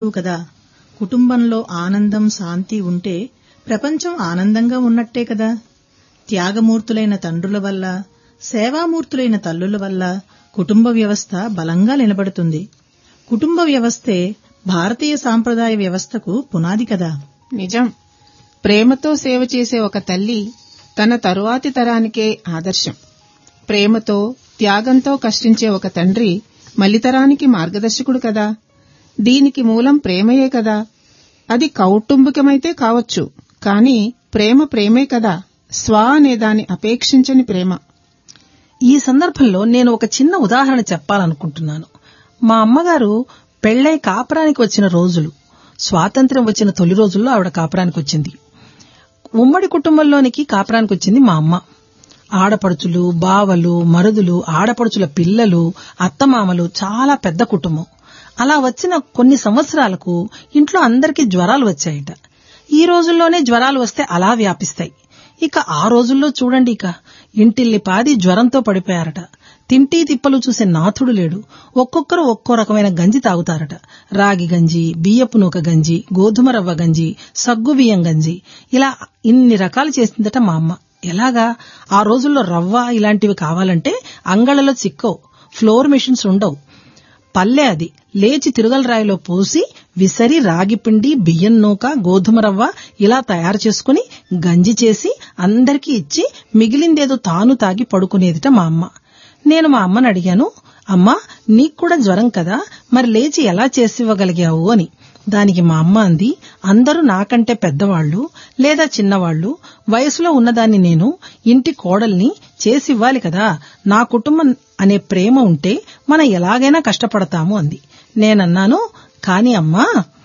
కదా కుటుంబంలో ఆనందం శాంతి ఉంటే ప్రపంచం ఆనందంగా ఉన్నట్టే కదా త్యాగమూర్తులైన తండ్రుల వల్ల సేవామూర్తులైన తల్లుల వల్ల కుటుంబ వ్యవస్థ బలంగా నిలబడుతుంది కుటుంబ వ్యవస్థే భారతీయ సాంప్రదాయ వ్యవస్థకు పునాది కదా నిజం ప్రేమతో సేవ చేసే ఒక తల్లి తన తరువాతి తరానికే ఆదర్శం ప్రేమతో త్యాగంతో కష్టించే ఒక తండ్రి మలితరానికి మార్గదర్శకుడు కదా దీనికి మూలం ప్రేమయే కదా అది కౌటుంబికమైతే కావచ్చు కాని ప్రేమ ప్రేమే కదా స్వ అనే దాని అపేక్షించని ప్రేమ ఈ సందర్భంలో నేను ఒక చిన్న ఉదాహరణ చెప్పాలనుకుంటున్నాను మా అమ్మగారు పెళ్లై కాపురానికి వచ్చిన రోజులు స్వాతంత్ర్యం వచ్చిన తొలి రోజుల్లో ఆవిడ కాపురానికి వచ్చింది ఉమ్మడి కుటుంబంలోనికి కాపురానికి వచ్చింది మా అమ్మ ఆడపడుచులు బావలు మరుదులు ఆడపడుచుల పిల్లలు అత్తమామలు చాలా పెద్ద కుటుంబం అలా వచ్చిన కొన్ని సంవత్సరాలకు ఇంట్లో అందరికీ జ్వరాలు వచ్చాయట ఈ రోజుల్లోనే జ్వరాలు వస్తే అలా వ్యాపిస్తాయి ఇక ఆ రోజుల్లో చూడండి ఇక ఇంటిల్లి పాది జ్వరంతో పడిపోయారట తింటీ తిప్పలు చూసే నాథుడు లేడు ఒక్కొక్కరు ఒక్కో రకమైన గంజి తాగుతారట రాగి గంజి బియ్యపు నూక గంజి గోధుమ రవ్వ గంజి సగ్గు బియ్యం గంజి ఇలా ఇన్ని రకాలు చేసిందట మా అమ్మ ఎలాగా ఆ రోజుల్లో రవ్వ ఇలాంటివి కావాలంటే అంగళ్ళలో చిక్కవు ఫ్లోర్ మెషిన్స్ ఉండవు పల్లె అది లేచి తిరుగల రాయిలో పోసి విసరి రాగిపిండి బియ్యం నూక గోధుమ రవ్వ ఇలా తయారు చేసుకుని గంజి చేసి అందరికీ ఇచ్చి మిగిలిందేదో తాను తాగి పడుకునేదిట మా అమ్మ నేను మా అమ్మని అడిగాను అమ్మా నీకు కూడా జ్వరం కదా మరి లేచి ఎలా చేసివ్వగలిగావు అని దానికి మా అమ్మ అంది అందరూ నాకంటే పెద్దవాళ్లు లేదా చిన్నవాళ్లు వయసులో ఉన్నదాన్ని నేను ఇంటి కోడల్ని చేసివ్వాలి కదా నా కుటుంబం అనే ప్రేమ ఉంటే మనం ఎలాగైనా కష్టపడతాము అంది నేనన్నాను కాని అమ్మా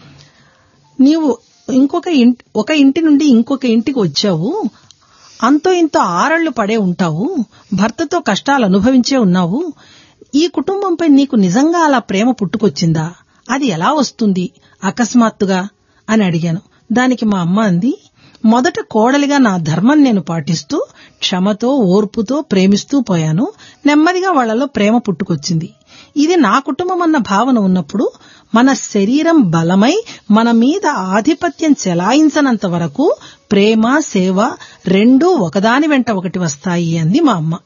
నీవు ఇంకొక ఇంటి ఒక ఇంటి నుండి ఇంకొక ఇంటికి వచ్చావు అంతో ఇంతో ఆరళ్లు పడే ఉంటావు భర్తతో కష్టాలు అనుభవించే ఉన్నావు ఈ కుటుంబంపై నీకు నిజంగా అలా ప్రేమ పుట్టుకొచ్చిందా అది ఎలా వస్తుంది అకస్మాత్తుగా అని అడిగాను దానికి మా అమ్మ అంది మొదట కోడలిగా నా ధర్మం నేను పాటిస్తూ క్షమతో ఓర్పుతో ప్రేమిస్తూ పోయాను నెమ్మదిగా వాళ్లలో ప్రేమ పుట్టుకొచ్చింది ఇది నా కుటుంబం అన్న భావన ఉన్నప్పుడు మన శరీరం బలమై మన మీద ఆధిపత్యం చెలాయించనంత వరకు ప్రేమ సేవ రెండూ ఒకదాని వెంట ఒకటి వస్తాయి అంది మా అమ్మ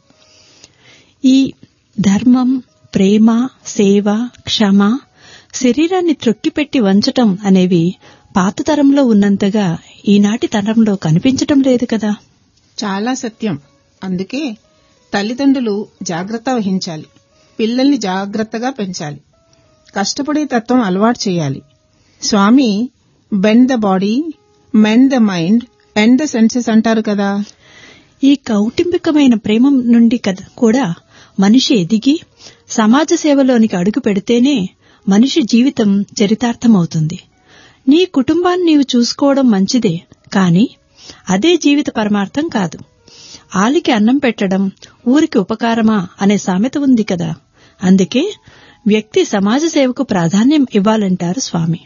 ఈ ధర్మం ప్రేమ సేవ క్షమ శరీరాన్ని త్రొక్కిపెట్టి వంచటం అనేవి పాత తరంలో ఉన్నంతగా ఈనాటి తరంలో కనిపించటం లేదు కదా చాలా సత్యం అందుకే తల్లిదండ్రులు జాగ్రత్త వహించాలి పిల్లల్ని జాగ్రత్తగా పెంచాలి కష్టపడే తత్వం అలవాటు చేయాలి Swami bend the body mend the mind end the senses అంటారు కదా ఈ కౌటుంబికమైన ప్రేమ నుండి కదా కూడా మనిషి ఎదిగి సమాజ సేవలోనికి అడుగు పెడితేనే మనిషి జీవితం చరితార్థమవుతుంది నీ కుటుంబాన్ని నీవు చూసుకోవడం మంచిదే కాని అదే జీవిత పరమార్థం కాదు ఆలికి అన్నం పెట్టడం ఊరికి ఉపకారమా అనే సామెత ఉంది కదా అందుకే వ్యక్తి సమాజ సేవకు ప్రాధాన్యం ఇవ్వాలంటారు స్వామి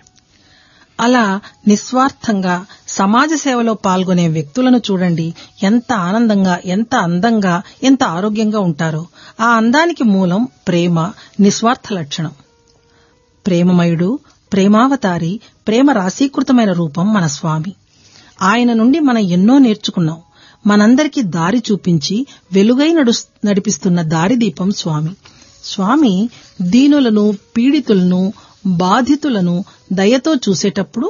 అలా నిస్వార్థంగా సమాజ సేవలో పాల్గొనే వ్యక్తులను చూడండి ఎంత ఆనందంగా ఎంత అందంగా ఎంత ఆరోగ్యంగా ఉంటారో ఆ అందానికి మూలం ప్రేమ నిస్వార్థ లక్షణం ప్రేమమయుడు ప్రేమావతారి ప్రేమ రాశీకృతమైన రూపం మన స్వామి ఆయన నుండి మనం ఎన్నో నేర్చుకున్నాం మనందరికీ దారి చూపించి వెలుగై నడిపిస్తున్న దారిదీపం స్వామి స్వామి దీనులను పీడితులను బాధితులను దయతో చూసేటప్పుడు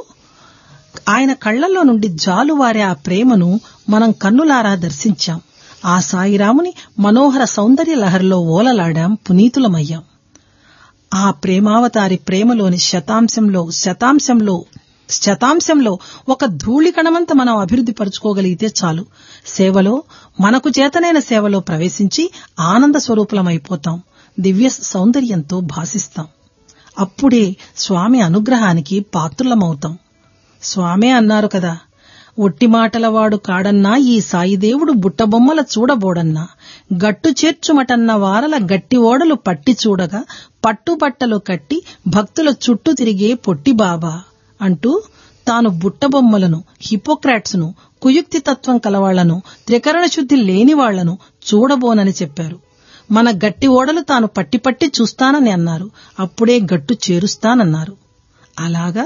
ఆయన కళ్లలో నుండి జాలువారే ఆ ప్రేమను మనం కన్నులారా దర్శించాం ఆ సాయిరాముని మనోహర సౌందర్య లహరిలో ఓలలాడాం పునీతులమయ్యాం ఆ ప్రేమావతారి ప్రేమలోని శతాంశంలో శతాంశంలో శతాంశంలో ఒక ధూళికణమంత మనం అభివృద్ధి పరుచుకోగలిగితే చాలు సేవలో మనకు చేతనైన సేవలో ప్రవేశించి ఆనంద స్వరూపులమైపోతాం దివ్య సౌందర్యంతో భాసిస్తాం అప్పుడే స్వామి అనుగ్రహానికి పాత్రులమవుతాం స్వామే అన్నారు కదా ఒట్టి మాటలవాడు కాడన్నా ఈ సాయిదేవుడు బుట్టబొమ్మల చూడబోడన్నా గట్టు చేర్చుమటన్న వారల గట్టి ఓడలు పట్టి చూడగా పట్టుబట్టలు కట్టి భక్తుల చుట్టూ తిరిగే పొట్టి బాబా అంటూ తాను బుట్టబొమ్మలను హిపోక్రాట్స్ ను కుయుక్తి తత్వం కలవాళ్లను త్రికరణ శుద్ధి లేని వాళ్లను చూడబోనని చెప్పారు మన గట్టి ఓడలు తాను పట్టి పట్టి చూస్తానని అన్నారు అప్పుడే గట్టు చేరుస్తానన్నారు అలాగా